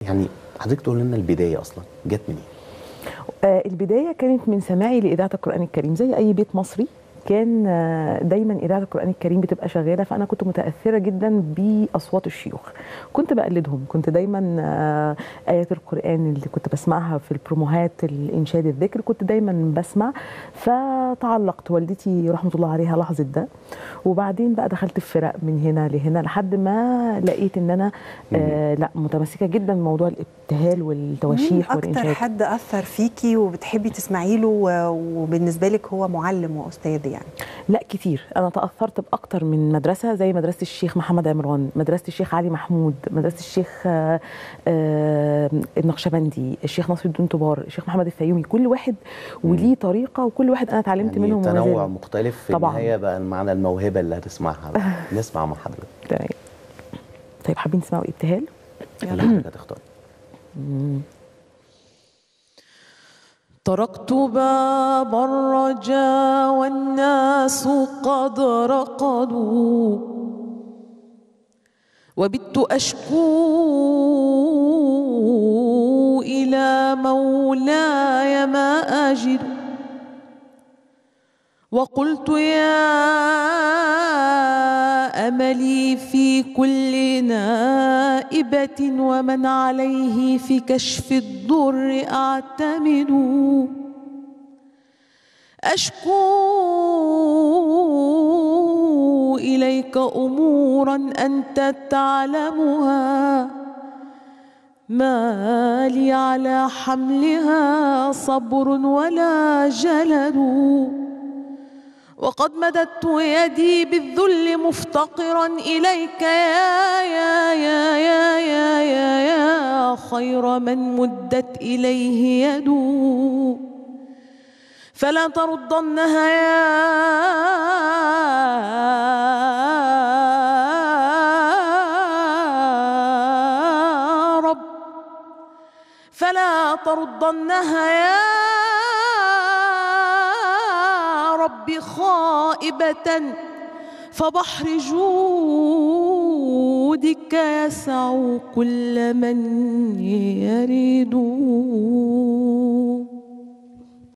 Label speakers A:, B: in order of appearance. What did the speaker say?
A: يعني حضرتك تقول لنا البدايه اصلا جت منين؟
B: آه، البدايه كانت من سماعي لاذاعه القران الكريم زي اي بيت مصري كان آه، دايما اذاعه القران الكريم بتبقى شغاله فانا كنت متاثره جدا باصوات الشيوخ كنت بقلدهم كنت دايما آه، ايات القران اللي كنت بسمعها في البروموهات الانشاد الذكر كنت دايما بسمع فتعلقت والدتي رحمه الله عليها لاحظت ده وبعدين بقى دخلت في فرق من هنا لهنا لحد ما لقيت ان انا آه لا متمسكه جدا بموضوع الابتهال والتواشيح
C: مين اكتر
B: والانشاد
C: حد اثر فيكي وبتحبي تسمعي له و- وبالنسبه لك هو معلم واستاذ يعني
B: لا كتير انا تاثرت باكتر من مدرسه زي مدرسه الشيخ محمد عمران مدرسه الشيخ علي محمود مدرسه الشيخ آه، آه، النقشبندي الشيخ نصر الدين طبار الشيخ محمد الفيومي كل واحد وليه طريقه وكل واحد انا اتعلمت
A: يعني
B: منهم وما زال.
A: تنوع مختلف في
B: طبعاً.
A: النهايه بقى معنا الموهبه اللي هتسمعها بقى. نسمع مع حضرتك
B: تمام طيب حابين تسمعوا ابتهال
A: اللي حضرتك هتختار
B: تركت باب الرجا والناس قد رقدوا وبت أشكو إلى مولاي ما أجد وقلت يا أملي في كل نائبة ومن عليه في كشف الضر أعتمد أشكو إليك أمورا أنت تعلمها ما لي على حملها صبر ولا جلد وقد مددت يدي بالذل مفتقرا إليك يا يا يا يا يا يا, يا خير من مدت إليه يده فلا تردنها يا رب فلا تردنها يا رب خائبة فبحر جودك يسع كل من يريد